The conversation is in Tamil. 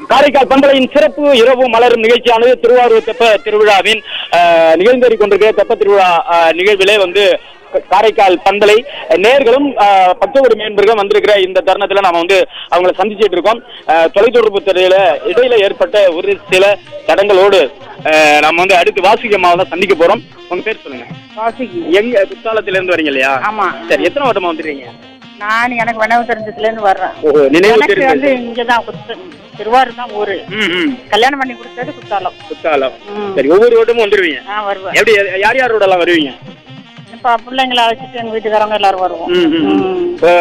காரைக்கால் பந்தலையின் சிறப்பு இரவு மலரும் நிகழ்ச்சியானது திருவாரூர் தெப்ப திருவிழாவின் அஹ், நிகழ்ந்தேறி கொண்டிருக்கிற தெப்ப திருவிழா அஹ், நிகழ்விலே வந்து க- காரைக்கால் பந்தலை நேர்களும் அஹ், பக்தகுடி மேன்பர்களும் வந்திருக்கிற இந்த தருணத்துல நாம வந்து அவங்கள சந்திச்சிட்டு இருக்கோம் அஹ், தொலைத்தொடர்பு துறையில இடையில ஏற்பட்ட ஒரு சில தடங்களோடு அஹ், நம்ம வந்து அடுத்து வாசிகமாக தான் சந்திக்க போறோம் உங்க பேர் சொல்லுங்க வாசிக்கு எங்க குத்தாலத்துல இருந்து வரீங்க இல்லையா ஆமா சரி எத்தனை வட்டமா வந்துருக்கீங்க நான் எனக்கு வனவு தெரிஞ்சதுல இருந்து வர்றேன் ஓஹோ நினைவு எனக்கு வந்து தெரிஞ்சது இங்கதான் குத்து திருவாரூர் தான் ஊரு ம் ம் கல்யாணம் பண்ணி கொடுத்தது குத்தாலம் குத்தாலம் ம். சரி ஒவ்வொரு வட்டமும் வந்துருவீங்க ஆ வருவேன் எப்படி யார் யாரோட எல்லாம் வருவீங்க இப்ப பிள்ளைங்களை அழைச்சிட்டு எங்க வீட்டுக்காரங்க எல்லாரும் வருவோம் ம், ம். ம். இப்ப